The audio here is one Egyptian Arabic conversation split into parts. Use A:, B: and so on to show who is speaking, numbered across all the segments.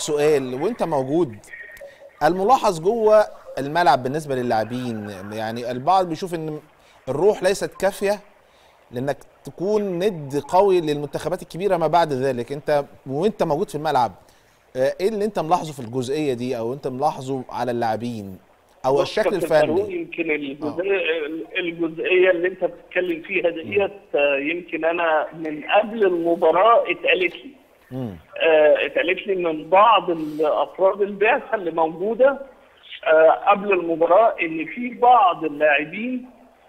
A: سؤال وانت موجود الملاحظ جوه الملعب بالنسبه للاعبين يعني البعض بيشوف ان الروح ليست كافيه لانك تكون ند قوي للمنتخبات الكبيره ما بعد ذلك انت وانت موجود في الملعب آه، ايه اللي انت ملاحظه في الجزئيه دي او انت ملاحظه على اللاعبين او
B: بص
A: الشكل
B: كابتن فاروق،
A: الفني
B: يمكن الجزئيه الجزئيه اللي انت بتتكلم فيها ديت آه، يمكن انا من قبل المباراه اتقالت لي
A: مم.
B: آه، اتقالت لي من بعض افراد البعثه اللي موجوده آه، قبل المباراه ان في بعض اللاعبين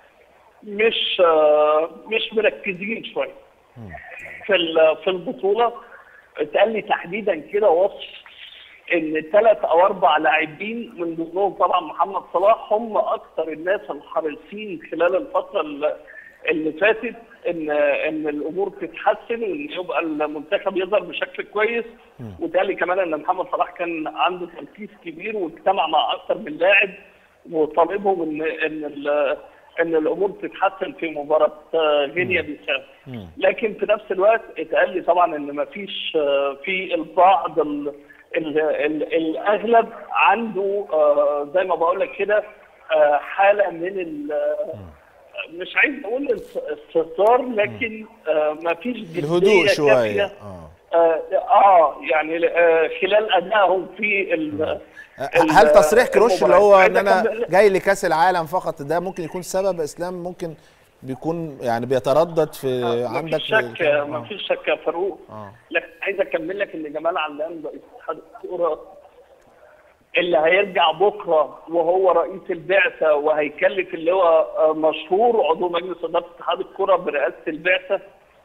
B: مش آه، مش مركزين شويه في ال- في البطوله اتقال لي تحديدا كده وصف ان ثلاث او اربع لاعبين من ضمنهم طبعا محمد صلاح هم اكثر الناس الحريصين خلال الفتره ال- اللي فاتت ان ان الامور تتحسن وان يبقى المنتخب يظهر بشكل كويس وتقال لي كمان ان محمد صلاح كان عنده تركيز كبير واجتمع مع اكثر من لاعب وطالبهم ان ان ال- ان الامور تتحسن في مباراه آه، غينيا بيساو لكن في نفس الوقت اتقال لي طبعا ان ما فيش في البعض ال ال ال الاغلب عنده آه، زي ما بقول لك كده آه، حاله من ال مش عايز اقول استهتار لكن آه، ما فيش جدية
A: الهدوء شويه
B: كافية.
A: اه
B: آه, اه يعني آه خلال ادائهم في ال ال-
A: هل تصريح كروش اللي هو ان
B: المباراة.
A: انا
B: عايز أكمل-
A: جاي لكاس العالم فقط ده ممكن يكون سبب اسلام ممكن بيكون يعني بيتردد في عندك
B: مفيش شك
A: آه.
B: مفيش شك يا فاروق
A: آه.
B: لكن عايز اكمل لك ان جمال علام رئيس اتحاد الكوره اللي هيرجع بكره وهو رئيس البعثه وهيكلف اللي هو آه، مشهور عضو مجلس اداره اتحاد الكوره برئاسه البعثه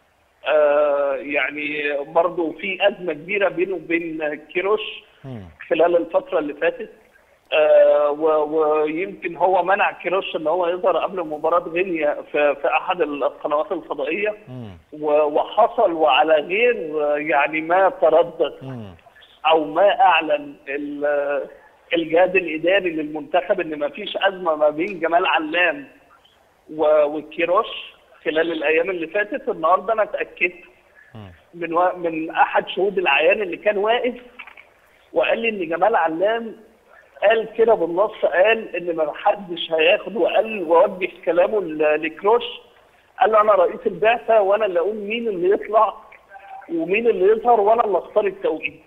B: آه، يعني برضه في ازمه كبيره بينه وبين كيروش خلال الفتره اللي فاتت آه، و- ويمكن هو منع كيروش ان هو يظهر قبل مباراه غينيا في, في احد القنوات الفضائيه و- وحصل وعلى غير آه، يعني ما تردد او ما اعلن ال- الجهاز الاداري للمنتخب ان ما فيش ازمه ما بين جمال علام و- وكيروش خلال الايام اللي فاتت النهارده انا اتاكدت من و... من احد شهود العيان اللي كان واقف وقال لي ان جمال علام قال كده بالنص قال ان ما حدش هياخد وقال ووجه كلامه ل- لكروش قال له انا رئيس البعثه وانا اللي اقول مين اللي يطلع ومين اللي يظهر وانا اللي اختار التوقيت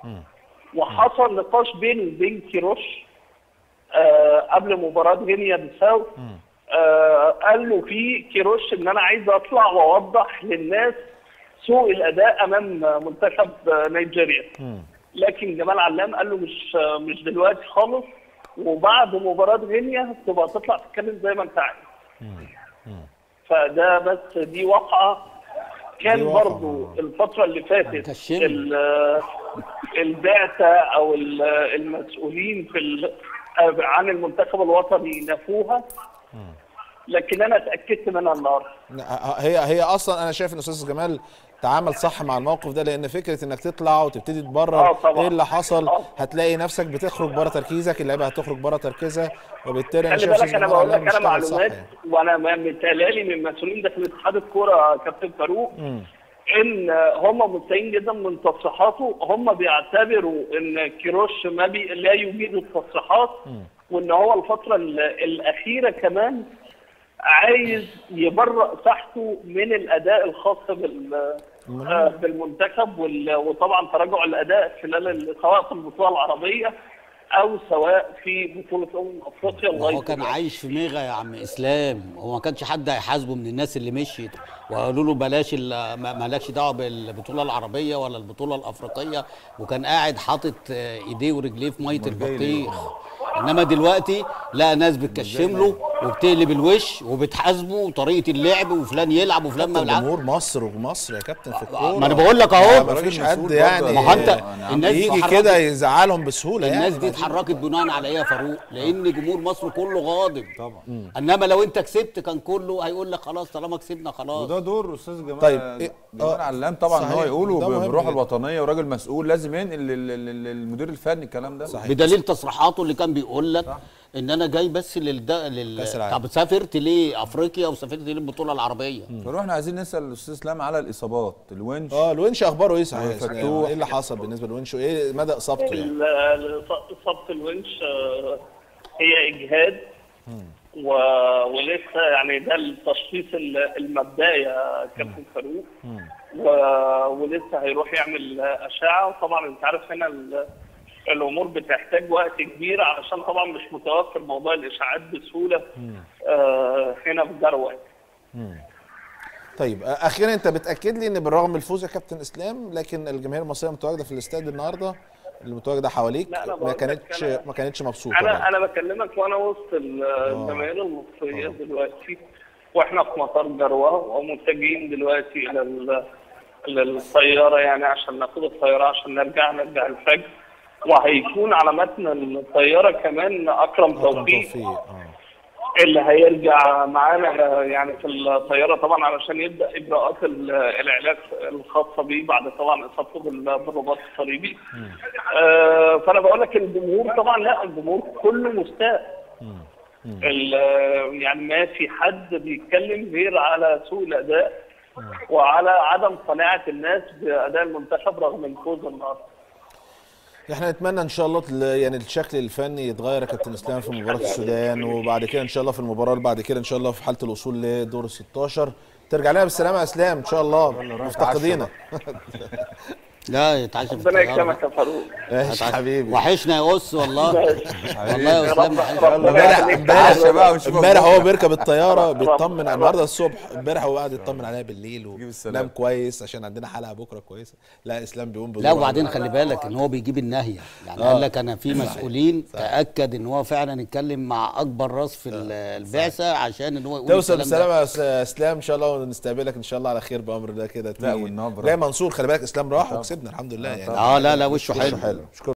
B: وحصل نقاش بيني وبين كيروش آه قبل مباراه غينيا بيساو آه قال له في كيروش ان انا عايز اطلع واوضح للناس سوء الاداء امام منتخب آه، نيجيريا لكن جمال علام قال له مش آه، مش دلوقتي خالص وبعد مباراه غينيا تبقى تطلع تتكلم زي ما انت عايز فده بس دي واقعه كان
A: دي واقعة.
B: برضو الفتره اللي فاتت
C: كشم.
B: ال- البعثه او ال- المسؤولين في ال- عن المنتخب الوطني نفوها لكن انا اتاكدت منها النهارده
A: هي هي اصلا انا شايف ان استاذ جمال تعامل صح مع الموقف ده لان فكره انك تطلع وتبتدي
B: آه
A: تبرر
B: طبعا.
A: ايه اللي حصل
B: آه.
A: هتلاقي نفسك بتخرج بره تركيزك اللعيبه هتخرج بره تركيزها وبالتالي انا
B: خلي
A: شايف
B: بالك
A: أستاذ
B: انا
A: جمال
B: بقول لك
A: علام
B: انا
A: بيشتغل صح
B: معلومات
A: يعني.
B: وانا متهيألي من مسؤولين داخل اتحاد الكوره كابتن فاروق ان هم مستائين جدا من تصريحاته هم بيعتبروا ان كيروش ما بي لا يجيد التصريحات وان هو الفتره ال- الاخيره كمان عايز يبرأ ساحته من الاداء الخاص بال آه، بالمنتخب وال- وطبعا تراجع الاداء خلال ال- سواء في البطوله العربيه او سواء في بطوله امم افريقيا
C: هو
B: لغايه
C: كان
B: دلوقتي.
C: عايش في ميغا يا عم اسلام هو ما كانش حد هيحاسبه من الناس اللي مشيت وقالوا له بلاش ال- ما- مالكش دعوه بالبطوله العربيه ولا البطوله الافريقيه وكان قاعد حاطط آه، ايديه ورجليه في ميه البطيخ انما دلوقتي لا ناس بتكشم له وبتقلب الوش وبتحاسبه وطريقه اللعب وفلان يلعب وفلان ما يلعبش
A: جمهور مصر ومصر يا كابتن في الكوره
C: ما انا بقول لك اهو
A: ما فيش
D: راجل
A: حد
D: مسؤول
A: يعني
D: برضه.
C: ما هو انت
D: يعني
C: الناس دي
A: يجي
C: اتحركت-
A: كده يزعلهم بسهوله
C: الناس
A: يعني
C: دي اتحركت بناء على ايه يا فاروق؟ لان جمهور مصر كله غاضب
D: طبعا
C: انما لو انت كسبت كان كله هيقول لك خلاص طالما كسبنا خلاص
D: وده دور استاذ جمال
A: طيب، إيه-
D: جمال
A: آه،
D: علام طبعا ان هو
A: صحيح.
D: يقوله
A: ده مهم
D: بالروح
A: جدا.
D: الوطنيه وراجل مسؤول لازم ينقل لل- لل- للمدير الفني الكلام ده
A: صحيح.
C: بدليل تصريحاته اللي كان بيقول يقول لك ان انا جاي بس للد... لل
A: كأس العالم.
C: طب سافرت ليه افريقيا وسافرت ليه البطوله العربيه
D: فروحنا عايزين نسال الاستاذ اسلام على الاصابات الونش
A: اه الونش اخباره ايه صحيح يا
D: فتوح.
A: إسلام؟ ايه اللي حصل بالنسبه للونش وايه مدى اصابته يعني
B: ال- ال- اصابه الونش آه، هي اجهاد و... ولسه يعني ده التشخيص ال- المبدئي يا كابتن فاروق و... ولسه هيروح يعمل اشعه وطبعا انت عارف هنا ال... الامور بتحتاج وقت كبير علشان طبعا مش متوفر موضوع الاشاعات بسهوله آه هنا في جروه
A: طيب آه، اخيرا انت بتاكد لي ان بالرغم من الفوز يا كابتن اسلام لكن الجماهير المصريه المتواجده في الاستاد النهارده المتواجده حواليك
B: لا، أنا
A: ما
B: بقول لك
A: كانتش
B: أنا-
A: ما كانتش مبسوطه
B: انا
A: برضه.
B: انا بكلمك وانا وسط ال- الجماهير المصريه دلوقتي واحنا في مطار جروه ومتجهين دلوقتي الى ال- للطياره يعني عشان ناخد الطياره عشان نرجع نرجع الفجر وهيكون على متن الطياره كمان اكرم
A: أكرم
B: توفيق
A: توفيق اه
B: اللي هيرجع معانا يعني في الطياره طبعا علشان يبدا اجراءات ال- العلاج الخاصه بيه بعد طبعا اصابته بال- بالرباط الصليبي. آه فانا بقول لك الجمهور طبعا لا الجمهور كله مستاء. ال- يعني ما في حد بيتكلم غير على سوء الاداء وعلى عدم قناعه الناس باداء المنتخب رغم الفوز النهارده.
A: احنا نتمنى ان شاء الله تل- يعني الشكل الفني يتغير يا كابتن اسلام في مباراه السودان وبعد كده ان شاء الله في المباراه اللي بعد كده ان شاء الله في حاله الوصول لدور ال 16 ترجع لنا بالسلامه يا اسلام ان شاء الله مفتقدينك
C: لا يتعشى في
B: ربنا
C: الطيارة.
B: يكرمك يا فاروق.
A: ماشي حبيبي
C: وحشنا يا اس والله والله يا اسلام وحشنا.
A: امبارح امبارح
D: تعشى بقى ونشوفك
A: امبارح هو
D: بكرة.
A: بيركب الطياره بيطمن النهارده الصبح امبارح هو قاعد يطمن عليا بالليل
D: يجيب السلام.
A: ونام كويس عشان عندنا حلقه بكره كويسه لا اسلام بيقوم بدور
C: لا وبعدين خلي بالك ان هو بيجيب النهيه يعني قال لك انا في مسؤولين تاكد ان هو فعلا اتكلم مع اكبر راس في ال- البعثه عشان ان هو يقول
A: توصل
C: الكلام ده.
A: بالسلامه يا اسلام ان شاء الله ونستقبلك ان شاء الله على خير بامر الله كده
D: لا، والنبرة.
A: جاي منصور خلي بالك اسلام راح وكسبنا الحمد لله يعني
C: اه لا لا وشه
A: وشه
C: حلو
A: حلو شكرا